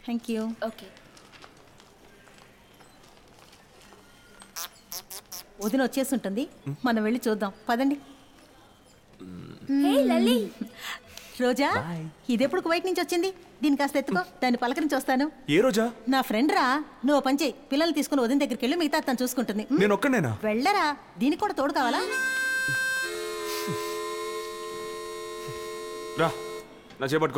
Thank you okay వదిన వచ్చేసి ఉంటుంది మనం వెళ్ళి చూద్దాం పదండి హే లల్లి రోజా ఇదెప్పుడు కువైట్ నుంచి వచ్చింది దీని కాస్త ఎత్తుకో దాన్ని పలకరించి వస్తాను ఏ రోజా నా ఫ్రెండ్ రా నువ్వు ఓ పని చేయి పిల్లల్ని తీసుకుని వదిన దగ్గరికి వెళ్ళి మిగతా తను చూసుకుంటుంది ఉమ్, నేను ఒక్కనేనా వెళ్ళరా దీనికి కూడా తోడు కావాలా రా నా చేపట్టుకో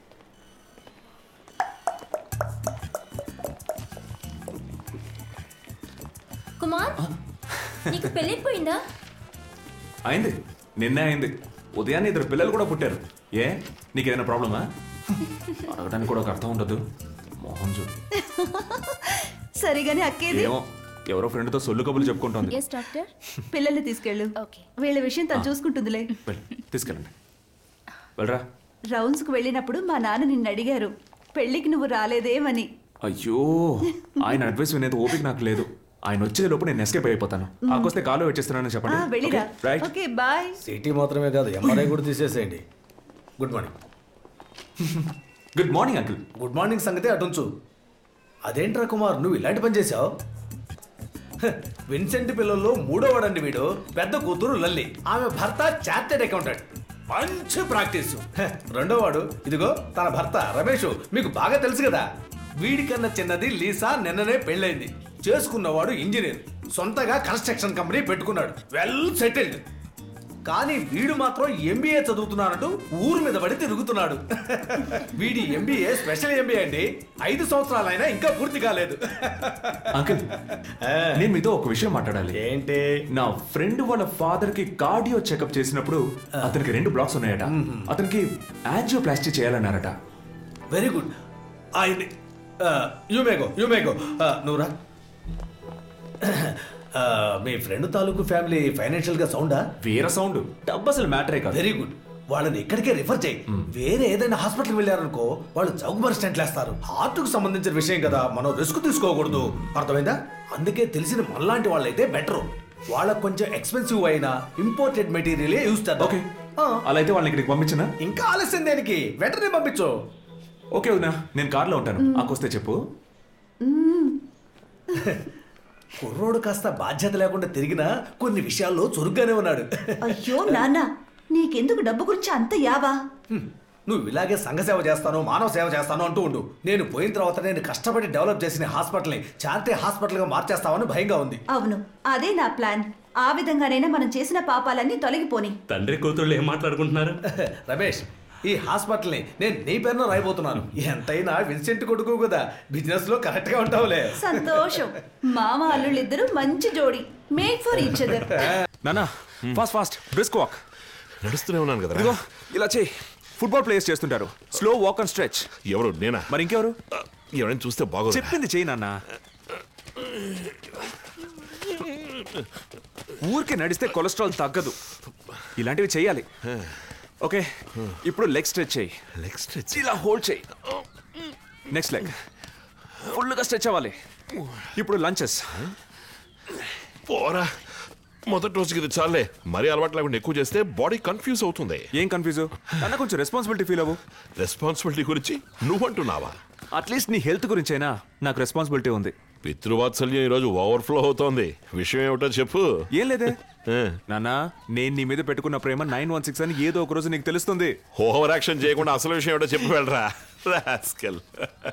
కుమార్ నీకు పెళ్ళైపోయిందా అయింది నిన్నే అయింది ఉదయాన్నే ఇద్దరు పిల్లలు కూడా పుట్టారు ఏ నీకేదైనా ప్రాబ్లమా అడగడానికి కూడా ఒక అర్థం ఉండదు మోహన్ చూడు సరిగానే అక్కేది ఏమో ఎవరో ఫ్రెండ్తో సొల్లు కబులు చెప్పుకుంటోంది ఎస్ డాక్టర్ పిల్లల్ని తీసుకెళ్ళు ఓకే వీళ్ళ విషయం తను చూసుకుంటుందిలే వెళ్ళి తీసుకెళ్ళండి వెళ్ళరా రౌండ్స్ కు వెళ్ళినప్పుడు మా నాన్న నిన్ను అడిగారు పెళ్లికి నువ్వు రాలేదేమని అయ్యో ఆయన అడ్వైస్ వినేది ఓపిక నాకు లేదు ఆయన వచ్చే లోపు నేను ఎస్కేప్ అయిపోతాను ఆకొస్తే కాలు వచ్చేస్తున్నానని ఆ, చెప్పండి వెళ్ళిరా రైట్ ఓకే బాయ్ సిటీ మాత్రమే కాదు ఎంఆర్ఐ కూడా తీసేసేయండి good morning good morning uncle good morning సంగతి అటుంచు అదేంట్రా కుమార్ నువ్వు ఇలాంటి పని చేసావు విన్సెంట్ పిల్లల్లో మూడో వాడండి వీడు పెద్ద కూతురు లల్లి ఆమె భర్త చార్టెడ్ అకౌంటెంట్ మంచి ప్రాక్టీస్ రెండో వాడు ఇదిగో తన భర్త రమేష్ మీకు బాగా తెలుసు కదా వీడికన్నా చిన్నది లీసా నిన్ననే పెళ్ళైంది చేసుకున్నవాడు ఇంజనీర్ సొంతగా కన్స్ట్రక్షన్ కంపెనీ పెట్టుకున్నాడు వెల్ సెటిల్డ్ కానీ వీడు మాత్రం ఎంబీఏ చదువుతున్నానంటూ ఊరు మీద పడి తిరుగుతున్నాడు వీడి ఎంబీఏ స్పెషల్ ఎంబీఏ అండి ఐదు సంవత్సరాలైనా ఇంకా పూర్తి కాలేదు అంకుల్ నేను మీతో ఒక విషయం మాట్లాడాలి ఏంటి నా ఫ్రెండ్ వాళ్ళ ఫాదర్ కి కార్డియో చెకప్ చేసినప్పుడు అతనికి రెండు బ్లాక్స్ ఉన్నాయట అతనికి యాంజియోప్లాస్టీ చేయాలన్నారట వెరీ గుడ్ ఆయన్ని యూమేగో యూమేగో నువ్వురా ఆ, మీ ఫ్రెండ్ తాలూకు ఫ్యామిలీ ఫైనాన్షియల్ గా సౌండా వేరే సౌండ్ డబ్బు అసలు మ్యాటరే కాదు వెరీ గుడ్ వాళ్ళని ఇక్కడికే రిఫర్ చేయి వేరే ఏదైనా హాస్పిటల్ వెళ్ళారనుకో వాళ్ళు చౌకబర్ స్టెంట్లు వేస్తారు హార్ట్ కు సంబంధించిన విషయం కదా మనం రిస్క్ తీసుకోకూడదు అర్థమైందా అందుకే తెలిసిన మనలాంటి వాళ్ళైతే బెటర్ వాళ్ళకి కొంచెం ఎక్స్పెన్సివ్ అయినా ఇంపోర్టెడ్ మెటీరియలే యూస్ చేద్దాం ఓకే ఆ, అలా అయితే వాళ్ళని ఇక్కడికి పంపించిన ఇంకా ఆలస్యం దేనికి వెంటనే పంపించు ఓకే వదినా నేను కార్లో ఉంటాను ఆకొస్తే చెప్పు కుర్రోడు కాస్త బాధ్యత లేకుండా తిరిగినా కొన్ని విషయాల్లో చురుగ్గానే ఉన్నాడు అయ్యో నాన్న నీకెందుకు డబ్బు గురించి అంత యావా హ్మ్. నువ్వు ఇలాగే సంఘ సేవ చేస్తాను మానవ సేవ చేస్తాను అంటూ ఉండు నేను పోయిన తర్వాత నేను కష్టపడి డెవలప్ చేసిన హాస్పిటల్ని చారిటీ హాస్పిటల్గా మార్చేస్తామని భయంగా ఉంది అవును అదే నా ప్లాన్ ఆ విధంగానైనా మనం చేసిన పాపాలన్నీ తొలగిపోని తండ్రి కూతుళ్ళు ఏం మాట్లాడుకుంటున్నారు రమేష్ ఈ హాస్పిటల్ని నేను నీ పేరున రాయబోతున్నాను ఎంతైనా విన్సెంట్ కొడుకు కదా బిజినెస్ లో కరెక్ట్ గా ఉంటావులే సంతోషం మామ అల్లుళ్ళిద్దరూ మంచి జోడి మేక్ ఫర్ ఈచ్ అదర్ నానా ఫాస్ట్ ఫాస్ట్ బ్రిస్క్ వాక్ నడుస్తూనే ఉన్నాను కదా ఇదిగో ఇలా చేయి ఫుట్బాల్ ప్లేయర్స్ చేస్తుంటారు స్లో వాక్ అండ్ స్ట్రెచ్ ఎవరు నేనా మరి ఇంకెవరు ఎవరైనా చూస్తే బాగోదు చెప్పింది చేయి నాన్న ఊరికే నడిస్తే కొలెస్ట్రాల్ తగ్గదు ఇలాంటివి చేయాలి ఓకే ఇప్పుడు లెగ్ స్ట్రెచ్ చేయి లెగ్ స్ట్రెచ్ ఇలా హోల్డ్ చేయి నెక్స్ట్ లెగ్ ఫుల్గా స్ట్రెచ్ అవ్వాలి ఇప్పుడు లంచెస్ పోరా మొదటి రోజుకి ఇది చాలే మరీ అలవాటు లేకుండా ఎక్కువ చేస్తే బాడీ కన్ఫ్యూజ్ అవుతుంది ఏం కన్ఫ్యూజ్ అన్న కొంచెం రెస్పాన్సిబిలిటీ ఫీల్ అవ్వు రెస్పాన్సిబిలిటీ గురించి నువ్వంటున్నావా అట్లీస్ట్ నీ హెల్త్ గురించైనా నాకు రెస్పాన్సిబిలిటీ ఉంది పితృవాత్సల్యం ఈరోజు ఓవర్ఫ్లో అవుతోంది విషయం ఏమిటో చెప్పు ఏం లేదే ఆ, నానా నేను నీ మీద పెట్టుకున్న ప్రేమ నైన్ వన్ సిక్స్ అని ఏదో ఒక రోజు నీకు తెలుస్తుంది ఓవర్ యాక్షన్ చేయకుండా అసలు విషయం ఏమిటో చెప్పు వెళ్ళరా రాస్కెల్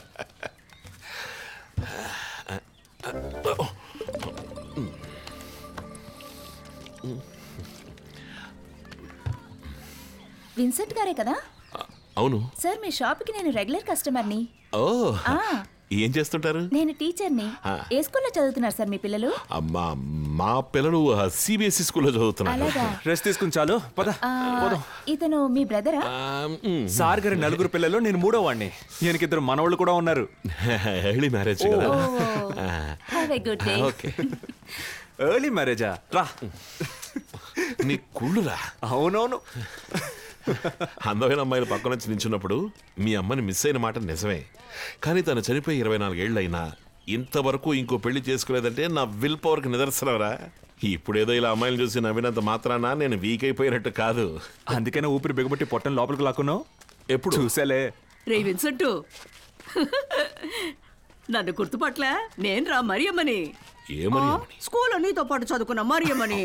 విన్సెంట్ గారే కదా అవును సార్ మీ షాప్కి నేను రెగ్యులర్ కస్టమర్ని ఓ ఆ. ఏం చేస్తుంటారు నేను టీచర్ని ఆ. ఏ స్కూల్లో చదువుతున్నారు సార్ మీ పిల్లలు అమ్మా మా పిల్లలు సిబిఎస్ఈ స్కూల్లో చదువుతున్నారు అలాగా రెస్ట్ తీసుకుని చాలు పద ఆ, పోదాం ఇతను మీ బ్రదరా ఆ, మ్. సార్ గారి నలుగురు పిల్లలు నేను మూడో వాడిని ఈయనకిద్దరు మనవాళ్ళు కూడా ఉన్నారు ఎర్లీ మ్యారేజ్ కదా ఆ, have a good day okay early మ్యారేజా రా నీ కుళ్ళురా అవునవును అందమైన అమ్మాయిలు పక్కన నుంచి నించున్నప్పుడు మీ అమ్మని మిస్ అయిన మాట నిజమే కానీ తను చనిపోయి ఇరవై నాలుగేళ్లైనా ఇంతవరకు ఇంకో పెళ్లి చేసుకోలేదంటే నా విల్ పవర్కి నిదర్శనరా ఇప్పుడేదో ఇలా అమ్మాయిలు చూసి నవ్వినంత మాత్రాన నేను వీక్ అయిపోయినట్టు కాదు అందుకనే ఊపిరి బిగబట్టి పొట్టని లోపలికి లాక్కున్నావు ఎప్పుడు చూసేలే రే విన్సెంట్ నన్ను గుర్తుపట్ల నేను రా మరియమ్మని ఏమని ఆ, స్కూల్లో నీతో పాటు చదువుకున్న మరియమ్మని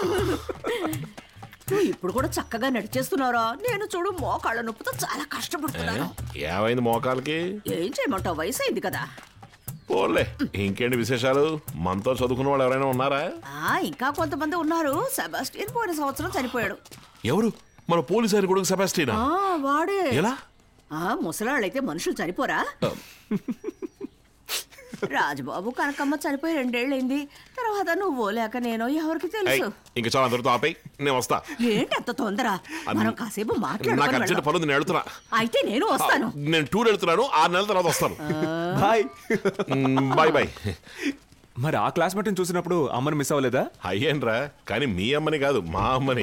నువ్వు ఇప్పుడు కూడా చక్కగా నడిచేస్తున్నారా నేను చూడు మోకాళ్ళ నొప్పితో చాలా కష్టపడుతున్నాను ఏమైంది మోకాలకి ఏం చేయమంటావు వయసు అయింది కదా పోలే ఇంకేంటి విశేషాలు మనతో చదువుకున్న వాళ్ళు ఎవరైనా ఉన్నారా ఆ ఇంకా కొంతమంది ఉన్నారు సెబాస్టియన్ పోయిన సంవత్సరం చనిపోయాడు ఎవరు మన పోలీసు ఆయన కొడుకు సెబాస్టినా ఆ వాడే ఎలా ఆ ముసలాళ్ళైతే మనుషులు చనిపోరా రాజబాబు కనకమ్మ చనిపోయి రెండేళ్ళైంది తర్వాత నువ్వు లేక నేను ఎవరికి ఏయ్, తెలుసు ఇంక చాలా అందరితో ఆపై నేను వస్తా ఏంటి అంత తొందర మనం కాసేపు నాకు మాట్లాడుకొని అర్జెంట్ వెళ్దాం. పనుంది నేను వెళ్తున్నా అయితే నేను వస్తాను నేను టూర్ వెళ్తున్నాను ఆరు నెలల తర్వాత వస్తాను బాయ్ బాయ్ బాయ్ మరి ఆ క్లాస్మేట్ని చూసినప్పుడు అమ్మని మిస్ అవ్వలేదా అయ్యేంట్రా కానీ మీ అమ్మని కాదు మా అమ్మని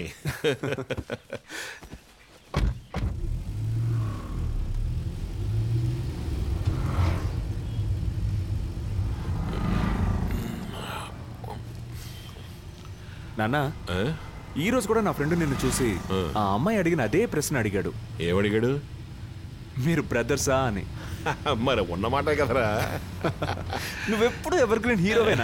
నాన్న ఆ? ఈ రోజు కూడా నా ఫ్రెండ్ నిన్ను చూసి ఆ అమ్మాయి అడిగిన అదే ప్రశ్న అడిగాడు ఏమడిగాడు మీరు బ్రదర్సా అని మరి ఉన్నమాటే కదరా నువ్వెప్పుడు ఎవర్ గ్రీన్ హీరోవేనా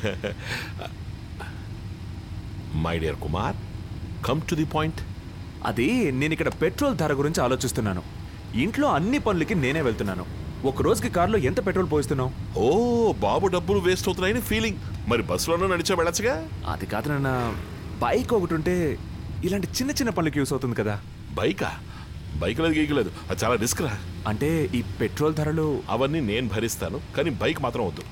my dear Kumar come to the point అది నేను ఇక్కడ పెట్రోల్ ధర గురించి ఆలోచిస్తున్నాను ఇంట్లో అన్ని పనులకి నేనే వెళ్తున్నాను ఒక రోజుకి కారులో ఎంత పెట్రోల్ పోయిస్తున్నావు ఓ బాబు డబ్బులు వేస్ట్ అవుతున్నాయని ఫీలింగ్ మరి బస్సులోనూ నడిచా వెళ్ళచ్చుగా అది కాదు నాన్న బైక్ ఒకటి ఉంటే ఇలాంటి చిన్న చిన్న పనులకి యూస్ అవుతుంది కదా బైకా బైక్ లేదు గీకలేదు అది చాలా రిస్క్ రా అంటే ఈ పెట్రోల్ ధరలు అవన్నీ నేను భరిస్తాను కానీ బైక్ మాత్రం వద్దు